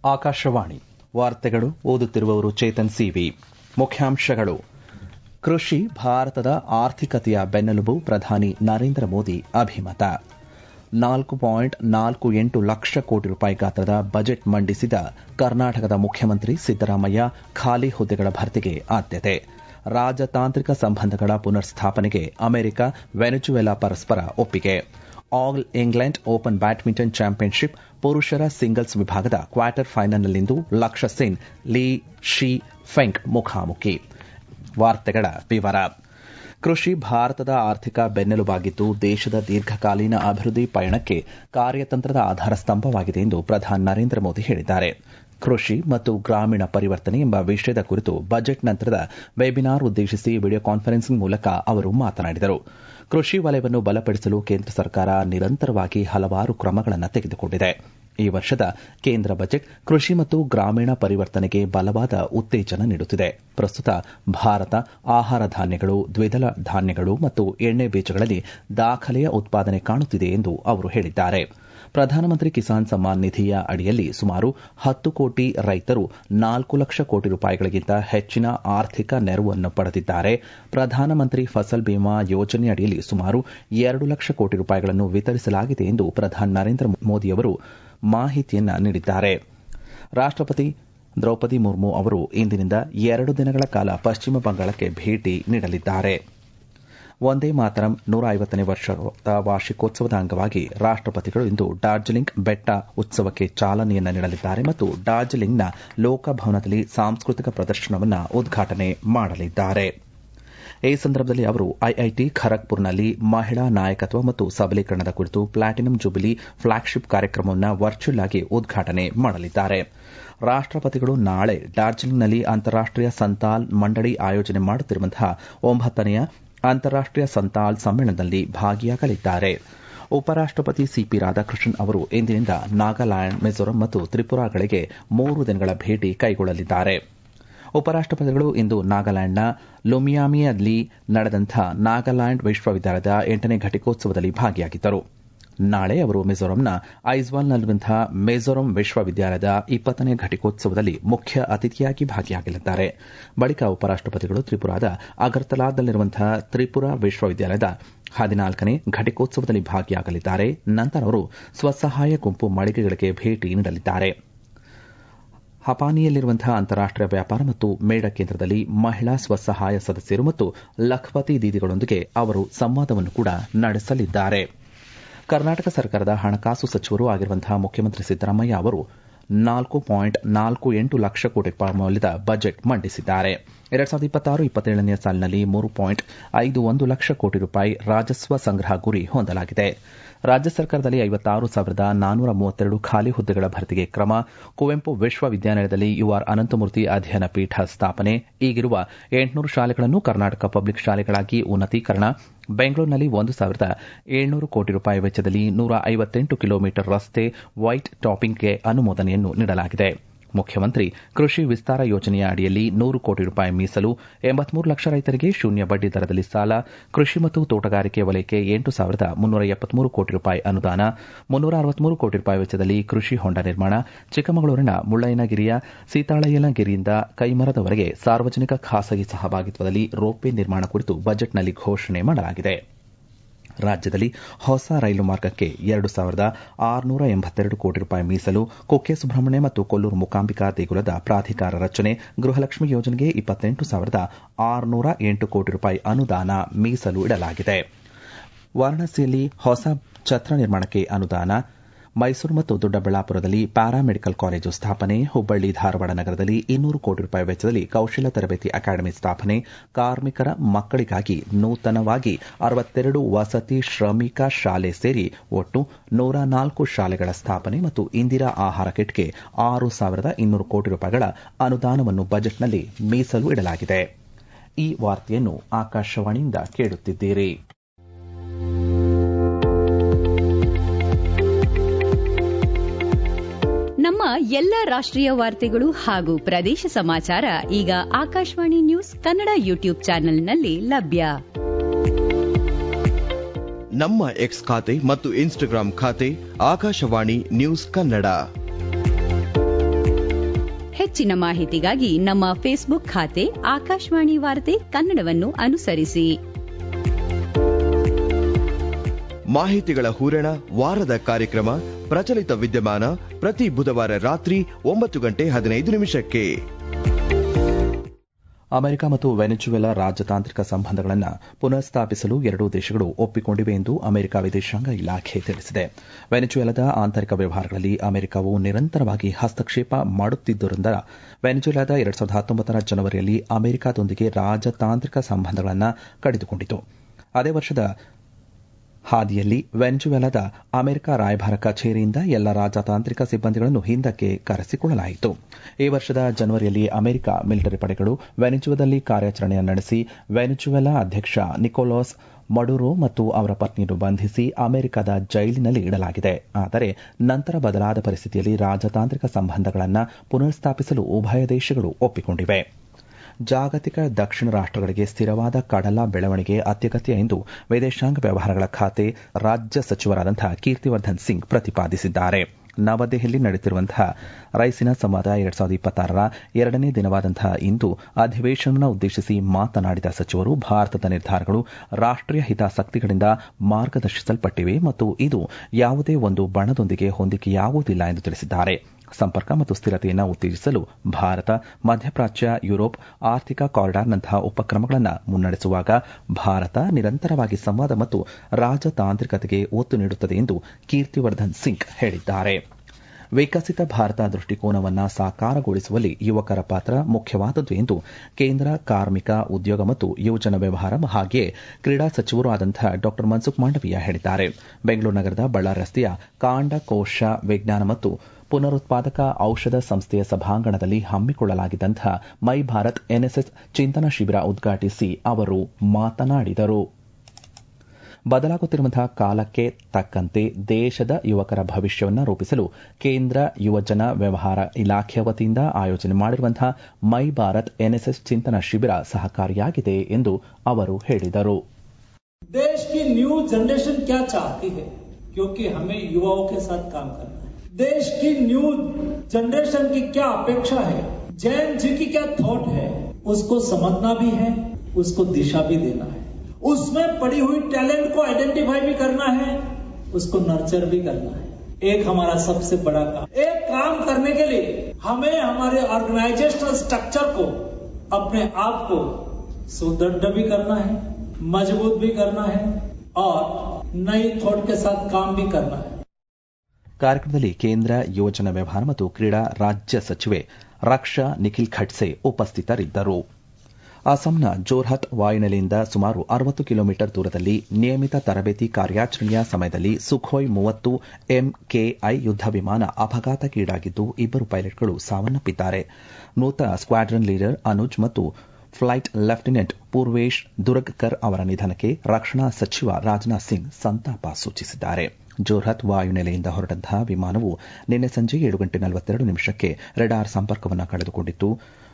ಆಕಾಶವಾಣಿ ವಾರ್ತೆಗಳು ಓದುತ್ತಿರುವವರು ಚೇತನ್ ಸಿವಿ ಮುಖ್ಯಾಂಶಗಳು ಕೃಷಿ ಭಾರತದ ಆರ್ಥಿಕತೆಯ ಬೆನ್ನೆಲುಬು ಪ್ರಧಾನಿ ನರೇಂದ್ರ ಮೋದಿ ಅಭಿಮತ ನಾಲ್ಕು ಪಾಯಿಂಟ್ ನಾಲ್ಕು ಎಂಟು ಲಕ್ಷ ಕೋಟಿ ರೂಪಾಯಿ ಗಾತ್ರದ ಬಜೆಟ್ ಮಂಡಿಸಿದ ಕರ್ನಾಟಕದ ಮುಖ್ಯಮಂತ್ರಿ ಸಿದ್ದರಾಮಯ್ಯ ಖಾಲಿ ಹುದ್ದೆಗಳ ಭರ್ತಿಗೆ ಆದ್ಯತೆ ರಾಜತಾಂತ್ರಿಕ ಸಂಬಂಧಗಳ ಪುನರ್ ಸ್ಥಾಪನೆಗೆ ಅಮೆರಿಕ ವೆನೆಜುವೆಲಾ ಪರಸ್ಪರ ಒಪ್ಪಿಗೆ all England open badminton championship ಪುರುಷರ ಸಿಂಗಲ್ಸ್ ವಿಭಾಗದ ಕ್ವಾರ್ಟರ್ ಫೈನಲ್ನಲ್ಲಿಂದು ಲಕ್ಷ್ಯ ಸೇನ್ ಲೀ ಶಿ ಫೆಂಗ್ ಮುಖಾಮುಖಿ ವಾರ್ತೆಗಳ ವಿವರ ಕೃಷಿ ಭಾರತದ ಆರ್ಥಿಕ ಬೆನ್ನೆಲುಬಾಗಿದ್ದು ದೇಶದ ದೀರ್ಘಕಾಲೀನ ಅಭಿವೃದ್ಧಿ ಪಯಣಕ್ಕೆ ಕಾರ್ಯತಂತ್ರದ ಆಧಾರ ಸ್ತಂಭವಾಗಿದೆ ಎಂದು ಪ್ರಧಾನಿ ನರೇಂದ್ರ ಮೋದಿ ಹೇಳಿದ್ದಾರೆ ಕೃಷಿ ಮತ್ತು ಗ್ರಾಮೀಣ ಪರಿವರ್ತನೆ ಎಂಬ ವಿಷಯದ ಕುರಿತು ಬಜೆಟ್ ನಂತರದ ವೆಬಿನಾರ್ ಉದ್ದೇಶಿಸಿ ವಿಡಿಯೋ ಕಾನ್ಫರೆನ್ಸಿಂಗ್ ಮೂಲಕ ಅವರು ಮಾತನಾಡಿದರು ಕೃಷಿ ವಲಯವನ್ನು ಬಲಪಡಿಸಲು ಕೇಂದ್ರ ಸರ್ಕಾರ ನಿರಂತರವಾಗಿ ಹಲವಾರು ಕ್ರಮಗಳನ್ನು ತೆಗೆದುಕೊಂಡಿದೆ ಈ ವರ್ಷದ ಕೇಂದ್ರ ಬಜೆಟ್ ಕೃಷಿ ಮತ್ತು ಗ್ರಾಮೀಣ ಪರಿವರ್ತನೆಗೆ ಬಲವಾದ ಉತ್ತೇಜನ ನೀಡುತ್ತಿದೆ ಪ್ರಸ್ತುತ ಭಾರತ ಆಹಾರ ಧಾನ್ಯಗಳು ದ್ವಿದಳ ಧಾನ್ಯಗಳು ಮತ್ತು ಎಣ್ಣೆ ಬೀಜಗಳಲ್ಲಿ ದಾಖಲೆಯ ಉತ್ಪಾದನೆ ಕಾಣುತ್ತಿದೆ ಎಂದು ಅವರು ಹೇಳಿದ್ದಾರೆ ಪ್ರಧಾನಮಂತ್ರಿ ಕಿಸಾನ್ ಸಮ್ಮಾನ್ ನಿಧಿಯ ಅಡಿಯಲ್ಲಿ ಸುಮಾರು ಹತ್ತು ಕೋಟಿ ರೈತರು ನಾಲ್ಕು ಲಕ್ಷ ಕೋಟಿ ರೂಪಾಯಿಗಳಿಗಿಂತ ಹೆಚ್ಚಿನ ಆರ್ಥಿಕ ನೆರವನ್ನು ಪಡೆದಿದ್ದಾರೆ ಪ್ರಧಾನಮಂತ್ರಿ ಫಸಲ್ ಬಿಮಾ ಯೋಜನೆ ಅಡಿಯಲ್ಲಿ ಸುಮಾರು ಎರಡು ಲಕ್ಷ ಕೋಟಿ ರೂಪಾಯಿಗಳನ್ನು ವಿತರಿಸಲಾಗಿದೆ ಎಂದು ಪ್ರಧಾನಿ ನರೇಂದ್ರ ಮೋದಿಯವರು ಮಾಹಿತಿಯನ್ನ ನೀಡಿದ್ದಾರೆ ರಾಷ್ಟಪತಿ ದ್ರೌಪದಿ ಮುರ್ಮು ಅವರು ಇಂದಿನಿಂದ ಎರಡು ದಿನಗಳ ಕಾಲ ಪಶ್ಚಿಮ ಬಂಗಾಳಕ್ಕೆ ಭೇಟಿ ನೀಡಲಿದ್ದಾರೆ ಒಂದೇ ಮಾತರಂ ನೂರ ಐವತ್ತನೇ ವರ್ಷದ ವಾರ್ಷಿಕೋತ್ಸವದ ಅಂಗವಾಗಿ ರಾಷ್ಟಪತಿಗಳು ಇಂದು ಡಾರ್ಜಿಲಿಂಗ್ ಬೆಟ್ಟ ಉತ್ಸವಕ್ಕೆ ಚಾಲನೆಯನ್ನ ನೀಡಲಿದ್ದಾರೆ ಮತ್ತು ಡಾರ್ಜಿಲಿಂಗ್ನ ಲೋಕಭವನದಲ್ಲಿ ಸಾಂಸ್ಕೃತಿಕ ಪ್ರದರ್ಶನವನ್ನು ಉದ್ಘಾಟನೆ ಮಾಡಲಿದ್ದಾರೆ ಈ ಸಂದರ್ಭದಲ್ಲಿ ಅವರು ಐಐಟಿ ಖರಗ್ಪುರ್ನಲ್ಲಿ ಮಹಿಳಾ ನಾಯಕತ್ವ ಮತ್ತು ಸಬಲೀಕರಣದ ಕುರಿತು ಪ್ಲಾಟಿನಂ ಜುಬಿಲಿ ಫ್ಲಾಗ್ಶಿಪ್ ಕಾರ್ಯಕ್ರಮವನ್ನು ವರ್ಚುವಲ್ ಆಗಿ ಉದ್ಘಾಟನೆ ಮಾಡಲಿದ್ದಾರೆ ರಾಷ್ಟಪತಿಗಳು ನಾಳೆ ಡಾರ್ಜಿಲಿಂಗ್ನಲ್ಲಿ ಅಂತಾರಾಷ್ಟೀಯ ಸಂತಾಲ್ ಮಂಡಳಿ ಆಯೋಜನೆ ಮಾಡುತ್ತಿರುವಂತಹ ಒಂಬತ್ತನೆಯ ಅಂತಾರಾಷ್ಟೀಯ ಸಂತಾಲ್ ಸಮ್ಮೇಳನದಲ್ಲಿ ಭಾಗಿಯಾಗಲಿದ್ದಾರೆ ಉಪರಾಷ್ಟಪತಿ ಸಿಪಿ ರಾಧಾಕೃಷ್ಣನ್ ಅವರು ಇಂದಿನಿಂದ ನಾಗಾಲ್ಯಾಂಡ್ ಮಿಜೋರಾಂ ಮತ್ತು ತ್ರಿಪುರಾಗಳಿಗೆ ಮೂರು ದಿನಗಳ ಭೇಟಿ ಕೈಗೊಳ್ಳಲಿದ್ದಾರೆ ಉಪರಾಷ್ಟಪತಿಗಳು ಇಂದು ನಾಗಾಲ್ಯಾಂಡ್ನ ಲುಮಿಯಾಮಿಯಲ್ಲಿ ನಡೆದಂಥ ನಾಗಾಲ್ಯಾಂಡ್ ವಿಶ್ವವಿದ್ಯಾಲಯದ ಎಂಟನೇ ಘಟಿಕೋತ್ಸವದಲ್ಲಿ ಭಾಗಿಯಾಗಿದ್ದರು ನಾಳೆ ಅವರು ಮಿಜೋರಾಂನ ಐಜ್ವಾಲ್ನಲ್ಲಿರುವಂತಹ ಮಿಜೋರಾಂ ವಿಶ್ವವಿದ್ಯಾಲಯದ ಇಪ್ಪತ್ತನೇ ಘಟಿಕೋತ್ಸವದಲ್ಲಿ ಮುಖ್ಯ ಅತಿಥಿಯಾಗಿ ಭಾಗಿಯಾಗಲಿದ್ದಾರೆ ಬಳಿಕ ಉಪರಾಷ್ಟಪತಿಗಳು ತ್ರಿಪುರಾದ ಅಗರ್ತಲಾದಲ್ಲಿರುವಂತಹ ತ್ರಿಪುರಾ ವಿಶ್ವವಿದ್ಯಾಲಯದ ಹದಿನಾಲ್ಕನೇ ಘಟಿಕೋತ್ಸವದಲ್ಲಿ ಭಾಗಿಯಾಗಲಿದ್ದಾರೆ ನಂತರ ಅವರು ಸ್ವಸಹಾಯ ಗುಂಪು ಮಳಿಗೆಗಳಿಗೆ ಭೇಟಿ ನೀಡಲಿದ್ದಾರೆ ಹಪಾನಿಯಲ್ಲಿರುವಂತಹ ಅಂತಾರಾಷ್ಟೀಯ ವ್ಯಾಪಾರ ಮತ್ತು ಮೇಳ ಕೇಂದ್ರದಲ್ಲಿ ಮಹಿಳಾ ಸ್ವಸಹಾಯ ಸದಸ್ಯರು ಮತ್ತು ಲಖಪತಿ ದೀದಿಗಳೊಂದಿಗೆ ಅವರು ಸಂವಾದವನ್ನು ಕೂಡ ನಡೆಸಲಿದ್ದಾರೆ ಕರ್ನಾಟಕ ಸರ್ಕಾರದ ಹಣಕಾಸು ಸಚಿವರೂ ಆಗಿರುವಂತಹ ಮುಖ್ಯಮಂತ್ರಿ ಸಿದ್ದರಾಮಯ್ಯ ಅವರು ನಾಲ್ಕು ಪಾಯಿಂಟ್ ನಾಲ್ಕು ಎಂಟು ಲಕ್ಷ ಕೋಟಿ ರೂಪಾಯಿ ಮೌಲ್ಯದ ಬಜೆಟ್ ಮಂಡಿಸಿದ್ದಾರೆ ಎರಡ್ ಸಾವಿರದ ಇಪ್ಪತ್ತಾರು ಇಪ್ಪತ್ತೇಳನೇ ಸಾಲಿನಲ್ಲಿ ಮೂರು ಪಾಯಿಂಟ್ ಐದು ಒಂದು ಲಕ್ಷ ಕೋಟಿ ರೂಪಾಯಿ ರಾಜಸ್ವ ಸಂಗ್ರಹ ಗುರಿ ಹೊಂದಲಾಗಿದೆ ರಾಜ್ಯ ಸರ್ಕಾರದಲ್ಲಿ ಐವತ್ತಾರು ಸಾವಿರದ ನಾನ್ನೂರ ಮೂವತ್ತೆರಡು ಖಾಲಿ ಹುದ್ದೆಗಳ ಭರ್ತಿಗೆ ಕ್ರಮ ಕುವೆಂಪು ವಿಶ್ವವಿದ್ಯಾನಿಲಯದಲ್ಲಿ ಯುಆರ್ ಅನಂತಮೂರ್ತಿ ಅಧ್ಯಯನ ಪೀಠ ಸ್ಥಾಪನೆ ಈಗಿರುವ ಎಂಟುನೂರು ಶಾಲೆಗಳನ್ನು ಕರ್ನಾಟಕ ಪಬ್ಲಿಕ್ ಶಾಲೆಗಳಾಗಿ ಉನ್ನತೀಕರಣ ಬೆಂಗಳೂರಿನಲ್ಲಿ ಒಂದು ಸಾವಿರದ ಏಳ್ನೂರು ಕೋಟಿ ರೂಪಾಯಿ ವೆಚ್ಚದಲ್ಲಿ ನೂರ ಐವತ್ತೆಂಟು ಕಿಲೋಮೀಟರ್ ರಸ್ತೆ ವೈಟ್ ಟಾಪಿಂಗ್ಗೆ ಅನುಮೋದನೆಯನ್ನು ನೀಡಲಾಗಿದೆ ಮುಖ್ಯಮಂತ್ರಿ ಕೃಷಿ ವಿಸ್ತಾರ ಯೋಜನೆಯ ಅಡಿಯಲ್ಲಿ ನೂರು ಕೋಟಿ ರೂಪಾಯಿ ಮೀಸಲು ಎಂಬತ್ಮೂರು ಲಕ್ಷ ರೈತರಿಗೆ ಶೂನ್ಯ ಬಡ್ಡಿ ದರದಲ್ಲಿ ಸಾಲ ಕೃಷಿ ಮತ್ತು ತೋಟಗಾರಿಕೆ ವಲಯಕ್ಕೆ ಎಂಟು ಸಾವಿರದ ಮುನ್ನೂರ ಎಪ್ಪತ್ಮೂರು ಕೋಟಿ ರೂಪಾಯಿ ಅನುದಾನ ಮುನ್ನೂರ ಅರವತ್ಮೂರು ಕೋಟಿ ರೂಪಾಯಿ ವೆಚ್ಚದಲ್ಲಿ ಕೃಷಿ ಹೊಂಡ ನಿರ್ಮಾಣ ಚಿಕ್ಕಮಗಳೂರಿನ ಮುಳ್ಳಯ್ಯನಗಿರಿಯ ಸೀತಾಳಯ್ಯನಗಿರಿಯಿಂದ ಕೈಮರದವರೆಗೆ ಸಾರ್ವಜನಿಕ ಖಾಸಗಿ ಸಹಭಾಗಿತ್ವದಲ್ಲಿ ರೋಪ್ವೇ ನಿರ್ಮಾಣ ಕುರಿತು ಬಜೆಟ್ನಲ್ಲಿ ಘೋಷಣೆ ಮಾಡಲಾಗಿದೆ ರಾಜ್ಯದಲ್ಲಿ ಹೊಸ ರೈಲು ಮಾರ್ಗಕ್ಕೆ ಎರಡು ಸಾವಿರದ ಆರುನೂರ ಎಂಬತ್ತೆರಡು ಕೋಟಿ ರೂಪಾಯಿ ಮೀಸಲು ಕುಕ್ಕೆ ಸುಬ್ರಹ್ಮಣ್ಯ ಮತ್ತು ಕೊಲ್ಲೂರು ಮೂಕಾಂಬಿಕಾ ದೇಗುಲದ ಪ್ರಾಧಿಕಾರ ರಚನೆ ಗೃಹಲಕ್ಷ್ಮಿ ಯೋಜನೆಗೆ ಇಪ್ಪತ್ತೆಂಟು ಸಾವಿರದ ಆರುನೂರ ಎಂಟು ಕೋಟಿ ರೂಪಾಯಿ ಅನುದಾನ ಮೀಸಲು ಇಡಲಾಗಿದೆ ವಾರಾಣಸಿಯಲ್ಲಿ ಹೊಸ ಛತ್ರ ನಿರ್ಮಾಣಕ್ಕೆ ಅನುದಾನ ಮೈಸೂರು ಮತ್ತು ದೊಡ್ಡಬಳ್ಳಾಪುರದಲ್ಲಿ ಪ್ಯಾರಾಮೆಡಿಕಲ್ ಕಾಲೇಜು ಸ್ಥಾಪನೆ ಹುಬ್ಬಳ್ಳಿ ಧಾರವಾಡ ನಗರದಲ್ಲಿ ಇನ್ನೂರು ಕೋಟಿ ರೂಪಾಯಿ ವೆಚ್ಚದಲ್ಲಿ ಕೌಶಲ್ಯ ತರಬೇತಿ ಅಕಾಡೆಮಿ ಸ್ಥಾಪನೆ ಕಾರ್ಮಿಕರ ಮಕ್ಕಳಿಗಾಗಿ ನೂತನವಾಗಿ ಅರವತ್ತೆರಡು ವಸತಿ ಶ್ರಮಿಕ ಶಾಲೆ ಸೇರಿ ಒಟ್ಟು ನೂರ ನಾಲ್ಕು ಶಾಲೆಗಳ ಸ್ಥಾಪನೆ ಮತ್ತು ಇಂದಿರಾ ಆಹಾರ ಕಿಟ್ಗೆ ಆರು ಸಾವಿರದ ಇನ್ನೂರು ಕೋಟಿ ರೂಪಾಯಿಗಳ ಅನುದಾನವನ್ನು ಬಜೆಟ್ನಲ್ಲಿ ಮೀಸಲು ಇಡಲಾಗಿದೆ ಈ ವಾರ್ತೆಯನ್ನು ಆಕಾಶವಾಣಿಯಿಂದ ಕೇಳುತ್ತಿದ್ದೀರಿ ನಮ್ಮ ಎಲ್ಲ ರಾಷ್ಟ್ರೀಯ ವಾರ್ತೆಗಳು ಹಾಗೂ ಪ್ರದೇಶ ಸಮಾಚಾರ ಈಗ ಆಕಾಶವಾಣಿ ನ್ಯೂಸ್ ಕನ್ನಡ ಯೂಟ್ಯೂಬ್ ಚಾನೆಲ್ನಲ್ಲಿ ಲಭ್ಯ ನಮ್ಮ ಎಕ್ಸ್ ಖಾತೆ ಮತ್ತು ಇನ್ಸ್ಟಾಗ್ರಾಂ ಖಾತೆ ಆಕಾಶವಾಣಿ ನ್ಯೂಸ್ ಕನ್ನಡ ಹೆಚ್ಚಿನ ಮಾಹಿತಿಗಾಗಿ ನಮ್ಮ ಫೇಸ್ಬುಕ್ ಖಾತೆ ಆಕಾಶವಾಣಿ ವಾರ್ತೆ ಕನ್ನಡವನ್ನು ಅನುಸರಿಸಿ ಮಾಹಿತಿಗಳ ಹೂರಣ ವಾರದ ಕಾರ್ಯಕ್ರಮ ಪ್ರಚಲಿತ ವಿದ್ಯಮಾನ ಪ್ರತಿ ಬುಧವಾರ ರಾತ್ರಿ ಒಂಬತ್ತು ಗಂಟೆ ಹದಿನೈದು ನಿಮಿಷಕ್ಕೆ ಅಮೆರಿಕ ಮತ್ತು ವೆನೆಜುವೆಲಾ ರಾಜತಾಂತ್ರಿಕ ಸಂಬಂಧಗಳನ್ನು ಪುನಃಸ್ಥಾಪಿಸಲು ಎರಡೂ ದೇಶಗಳು ಒಪ್ಪಿಕೊಂಡಿವೆ ಎಂದು ಅಮೆರಿಕ ವಿದೇಶಾಂಗ ಇಲಾಖೆ ತಿಳಿಸಿದೆ ವೆನೆಜುವೆಲಾದ ಆಂತರಿಕ ವ್ಯವಹಾರಗಳಲ್ಲಿ ಅಮೆರಿಕವು ನಿರಂತರವಾಗಿ ಹಸ್ತಕ್ಷೇಪ ಮಾಡುತ್ತಿದ್ದುದರಿಂದ ವೆನೆಜುವೆಲಾದ ಎರಡ್ ಸಾವಿರದ ಹತ್ತೊಂಬತ್ತರ ಜನವರಿಯಲ್ಲಿ ಅಮೆರಿಕದೊಂದಿಗೆ ರಾಜತಾಂತ್ರಿಕ ಸಂಬಂಧಗಳನ್ನು ಕಡಿದುಕೊಂಡಿತು ಅದೇ ವರ್ಷದ ಹಾದಿಯಲ್ಲಿ ವೆನೆಜುವೆಲಾದ ಅಮೆರಿಕ ರಾಯಭಾರ ಕಚೇರಿಯಿಂದ ಎಲ್ಲ ರಾಜತಾಂತ್ರಿಕ ಸಿಬ್ಬಂದಿಗಳನ್ನು ಹಿಂದಕ್ಕೆ ಕರೆಸಿಕೊಳ್ಳಲಾಯಿತು ಈ ವರ್ಷದ ಜನವರಿಯಲ್ಲಿ ಅಮೆರಿಕ ಮಿಲಿಟರಿ ಪಡೆಗಳು ವೆನೆಜುವೆಲಾದಲ್ಲಿ ಕಾರ್ಯಾಚರಣೆ ನಡೆಸಿ ವೆನೆಜುವೆಲಾ ಅಧ್ಯಕ್ಷ ನಿಕೋಲಾಸ್ ಮಡುರೋ ಮತ್ತು ಅವರ ಪತ್ನಿಯನ್ನು ಬಂಧಿಸಿ ಅಮೆರಿಕದ ಜೈಲಿನಲ್ಲಿ ಇಡಲಾಗಿದೆ ಆದರೆ ನಂತರ ಬದಲಾದ ಪರಿಸ್ಥಿತಿಯಲ್ಲಿ ರಾಜತಾಂತ್ರಿಕ ಸಂಬಂಧಗಳನ್ನು ಪುನರ್ಸ್ಥಾಪಿಸಲು ಉಭಯ ದೇಶಗಳು ಒಪ್ಪಿಕೊಂಡಿವೆ ಜಾಗತಿಕ ದಕ್ಷಿಣ ರಾಷ್ಟಗಳಿಗೆ ಸ್ಥಿರವಾದ ಕಡಲ ಬೆಳವಣಿಗೆ ಅತ್ಯಗತ್ಯ ಎಂದು ವಿದೇಶಾಂಗ ವ್ಯವಹಾರಗಳ ಖಾತೆ ರಾಜ್ಯ ಸಚಿವರಾದಂತಹ ಕೀರ್ತಿವರ್ಧನ್ ಸಿಂಗ್ ಪ್ರತಿಪಾದಿಸಿದ್ದಾರೆ ನವದೆಹಲಿ ನಡೆಯುತ್ತಿರುವಂತಹ ರೈಸಿನ ಸಂವಾದ ಎರಡ್ ಸಾವಿರದ ಇಪ್ಪತ್ತಾರರ ಎರಡನೇ ದಿನವಾದಂತಹ ಇಂದು ಅಧಿವೇಶನ ಉದ್ದೇಶಿಸಿ ಮಾತನಾಡಿದ ಸಚಿವರು ಭಾರತದ ನಿರ್ಧಾರಗಳು ರಾಷ್ಟೀಯ ಹಿತಾಸಕ್ತಿಗಳಿಂದ ಮಾರ್ಗದರ್ಶಿಸಲ್ಪಟ್ಟಿವೆ ಮತ್ತು ಇದು ಯಾವುದೇ ಒಂದು ಬಣದೊಂದಿಗೆ ಹೊಂದಿಕೆಯಾಗುವುದಿಲ್ಲ ಎಂದು ತಿಳಿಸಿದ್ದಾರೆ ಸಂಪರ್ಕ ಮತ್ತು ಸ್ಥಿರತೆಯನ್ನು ಉತ್ತೇಜಿಸಲು ಭಾರತ ಮಧ್ಯಪ್ರಾಚ್ಯ ಯುರೋಪ್ ಆರ್ಥಿಕ ಕಾರಿಡಾರ್ನಂತಹ ಉಪಕ್ರಮಗಳನ್ನು ಮುನ್ನಡೆಸುವಾಗ ಭಾರತ ನಿರಂತರವಾಗಿ ಸಂವಾದ ಮತ್ತು ರಾಜತಾಂತ್ರಿಕತೆಗೆ ಒತ್ತು ನೀಡುತ್ತದೆ ಎಂದು ಕೀರ್ತಿವರ್ಧನ್ ಸಿಂಗ್ ಹೇಳಿದ್ದಾರೆ ವಿಕಸಿತ ಭಾರತ ದೃಷ್ಟಿಕೋನವನ್ನು ಸಾಕಾರಗೊಳಿಸುವಲ್ಲಿ ಯುವಕರ ಪಾತ್ರ ಮುಖ್ಯವಾದದ್ದು ಎಂದು ಕೇಂದ್ರ ಕಾರ್ಮಿಕ ಉದ್ಯೋಗ ಮತ್ತು ಯುವಜನ ವ್ಯವಹಾರ ಹಾಗೆಯೇ ಕ್ರೀಡಾ ಸಚಿವರೂ ಆದಂತಹ ಡಾ ಮನ್ಸುಖ್ ಮಾಂಡವೀಯ ಹೇಳಿದ್ದಾರೆ ಬೆಂಗಳೂರು ನಗರದ ಬಳ್ಳಾರಿ ರಸ್ತೆಯ ಕಾಂಡಕೋಶ ವಿಜ್ಞಾನ ಮತ್ತು ಪುನರುತ್ಪಾದಕ ಔಷಧ ಸಂಸ್ಥೆಯ ಸಭಾಂಗಣದಲ್ಲಿ ಹಮ್ಮಿಕೊಳ್ಳಲಾಗಿದ್ದಂತಹ ಮೈ ಭಾರತ್ ಎನ್ಎಸ್ಎಸ್ ಚಿಂತನಾ ಶಿಬಿರ ಉದ್ಘಾಟಿಸಿ ಅವರು ಮಾತನಾಡಿದರು ಬದಲಾಗುತ್ತಿರುವಂತಹ ಕಾಲಕ್ಕೆ ತಕ್ಕಂತೆ ದೇಶದ ಯುವಕರ ಭವಿಷ್ಯವನ್ನು ರೂಪಿಸಲು ಕೇಂದ್ರ ಯುವಜನ ವ್ಯವಹಾರ ಇಲಾಖೆಯ ವತಿಯಿಂದ ಆಯೋಜನೆ ಮಾಡಿರುವಂತಹ ಮೈ ಭಾರತ್ ಎನ್ಎಸ್ಎಸ್ ಚಿಂತನಾ ಶಿಬಿರ ಸಹಕಾರಿಯಾಗಿದೆ ಎಂದು ಅವರು ಹೇಳಿದರು देश की न्यू जनरेशन क्या चाहती है क्योंकि हमें युवाओं के साथ काम करना है देश की न्यू जनरेशन की क्या अपेक्षा है जैन जी की क्या थॉट है उसको समझना भी है उसको दिशा भी देना है उसमें पड़ी हुई टैलेंट को आइडेंटिफाई भी करना है उसको नर्चर भी करना है एक हमारा सबसे बड़ा काम एक काम करने के लिए हमें हमारे ऑर्गेनाइजेशनल स्ट्रक्चर को अपने आप को सुदृढ़ भी करना है मजबूत भी करना है और नई थॉट के साथ काम भी करना है ಕಾರ್ಯಕ್ರಮದಲ್ಲಿ ಕೇಂದ್ರ ಯೋಜನಾ ವ್ಯವಹಾರ ಮತ್ತು ಕ್ರೀಡಾ ರಾಜ್ಯ ಸಚಿವೆ ರಕ್ಷಾ ನಿಖಿಲ್ ಖಡ್ಸೆ ಉಪಸ್ಥಿತರಿದ್ದರು ಅಸ್ಸಾಂನ ಜೋರ್ಹತ್ ವಾಯುನೆಲೆಯಿಂದ ಸುಮಾರು ಅರವತ್ತು ಕಿಲೋಮೀಟರ್ ದೂರದಲ್ಲಿ ನಿಯಮಿತ ತರಬೇತಿ ಕಾರ್ಯಾಚರಣೆಯ ಸಮಯದಲ್ಲಿ ಸುಖೋಯ್ ಮೂವತ್ತು ಎಂಕೆಐ ಯುದ್ದ ವಿಮಾನ ಅಪಘಾತಕ್ಕೀಡಾಗಿದ್ದು ಇಬ್ಬರು ಪೈಲಟ್ಗಳು ಸಾವನ್ನಪ್ಪಿದ್ದಾರೆ ಮೃತ ಸ್ಕ್ವಾಡ್ರನ್ ಲೀಡರ್ ಅನುಜ್ ಮತ್ತು ಫ್ಲೈಟ್ ಲೆಫ್ಟಿನೆಂಟ್ ಪೂರ್ವೇಶ್ ದುರ್ಗಕರ್ ಅವರ ನಿಧನಕ್ಕೆ ರಕ್ಷಣಾ ಸಚಿವ ರಾಜನಾಥ್ ಸಿಂಗ್ ಸಂತಾಪ ಸೂಚಿಸಿದ್ದಾರೆ ಜೋರ್ಹತ್ ವಾಯುನೆಲೆಯಿಂದ ಹೊರಟಂತಹ ವಿಮಾನವು ನಿನ್ನೆ ಸಂಜೆ ಏಳು ಗಂಟೆ ನಲವತ್ತೆರಡು ನಿಮಿಷಕ್ಕೆ ರೆಡಾರ್ ಸಂಪರ್ಕವನ್ನು ಕಳೆದುಕೊಂಡಿತ್ತು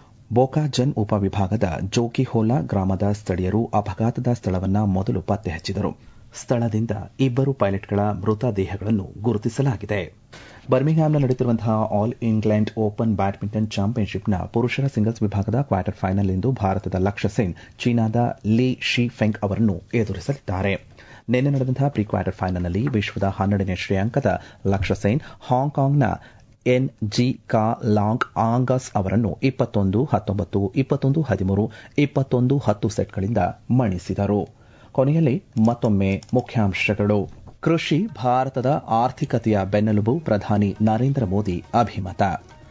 ಬೋಕಾಜನ್ ಉಪವಿಭಾಗದ ಜೋಕಿಹೋಲಾ ಗ್ರಾಮದ ಸ್ಥಳೀಯರು ಅಪಘಾತದ ಸ್ಥಳವನ್ನು ಮೊದಲು ಪತ್ತೆ ಹಚ್ಚಿದರು ಸ್ಥಳದಿಂದ ಇಬ್ಬರು ಪೈಲಟ್ಗಳ ಮೃತದೇಹಗಳನ್ನು ಗುರುತಿಸಲಾಗಿದೆ ಬರ್ಮಿಂಗ್ಹ್ಯಾಮ್ನಲ್ಲಿ ನಡೆಯುತ್ತಿರುವಂತಹ ಆಲ್ ಇಂಗ್ಲೆಂಡ್ ಓಪನ್ ಬ್ಯಾಡ್ಮಿಂಟನ್ ಚಾಂಪಿಯನ್ಶಿಪ್ನ ಪುರುಷರ ಸಿಂಗಲ್ಸ್ ವಿಭಾಗದ ಕ್ವಾರ್ಟರ್ ಫೈನಲ್ ಇಂದು ಭಾರತದ ಲಕ್ಷ್ಯ ಸೇನ್ ಚೀನಾದ ಲೀ ಶಿ ಫೆಂಗ್ ಅವರನ್ನು ಎದುರಿಸಲಿದ್ದಾರೆ ನಿನ್ನೆ ನಡೆದಂತಹ ಪ್ರೀ ಕ್ವಾರ್ಟರ್ ಫೈನಲ್ನಲ್ಲಿ ವಿಶ್ವದ ಹನ್ನೆರಡನೇ ಶ್ರೇಯಾಂಕದ ಲಕ್ಷ್ಯ ಸೇನ್ ಹಾಂಗ್ಕಾಂಗ್ನ N G Ka Long Angus ಅವರನ್ನು ಇಪ್ಪತ್ತೊಂದು ಹತ್ತೊಂಬತ್ತು ಇಪ್ಪತ್ತೊಂದು ಹದಿಮೂರು ಇಪ್ಪತ್ತೊಂದು ಹತ್ತು ಸೆಟ್ಗಳಿಂದ ಮಣಿಸಿದರು ಕೊನೆಯಲ್ಲಿ ಮತ್ತೊಮ್ಮೆ ಮುಖ್ಯಾಂಶಗಳು ಕೃಷಿ ಭಾರತದ ಆರ್ಥಿಕತೆಯ ಬೆನ್ನೆಲುಬು ಪ್ರಧಾನಿ ನರೇಂದ್ರ ಮೋದಿ ಅಭಿಮತ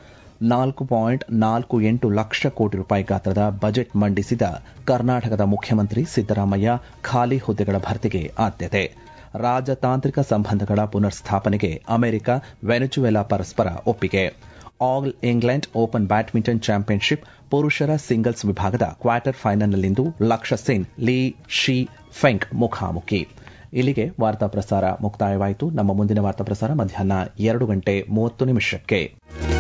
ನಾಲ್ಕು ಪಾಯಿಂಟ್ ನಾಲ್ಕು ಎಂಟು ಲಕ್ಷ ಕೋಟಿ ರೂಪಾಯಿ ಗಾತ್ರದ ಬಜೆಟ್ ಮಂಡಿಸಿದ ಕರ್ನಾಟಕದ ಮುಖ್ಯಮಂತ್ರಿ ಸಿದ್ದರಾಮಯ್ಯ ಖಾಲಿ ಹುದ್ದೆಗಳ ಭರ್ತಿಗೆ ಆದ್ಯತೆ ರಾಜತಾಂತ್ರಿಕ ಸಂಬಂಧಗಳ ಪುನರ್ಸ್ಥಾಪನೆಗೆ ಅಮೆರಿಕ ವೆನೆಜುವೆಲಾ ಪರಸ್ಪರ ಒಪ್ಪಿಗೆ all England open badminton championship ಪುರುಷರ ಸಿಂಗಲ್ಸ್ ವಿಭಾಗದ ಕ್ವಾರ್ಟರ್ ಫೈನಲ್ನಲ್ಲಿಂದು ಲಕ್ಷ್ಯ ಸೇನ್ ಲೀ ಶಿ ಫೆಂಗ್ ಮುಖಾಮುಖಿ ಇಲ್ಲಿಗೆ ವಾರ್ತಾ ಪ್ರಸಾರ ಮುಕ್ತಾಯವಾಯಿತು ನಮ್ಮ ಮುಂದಿನ ವಾರ್ತಾ ಪ್ರಸಾರ ಮಧ್ಯಾಹ್ನ ಎರಡು ಗಂಟೆ ಮೂವತ್ತು ನಿಮಿಷಕ್ಕೆ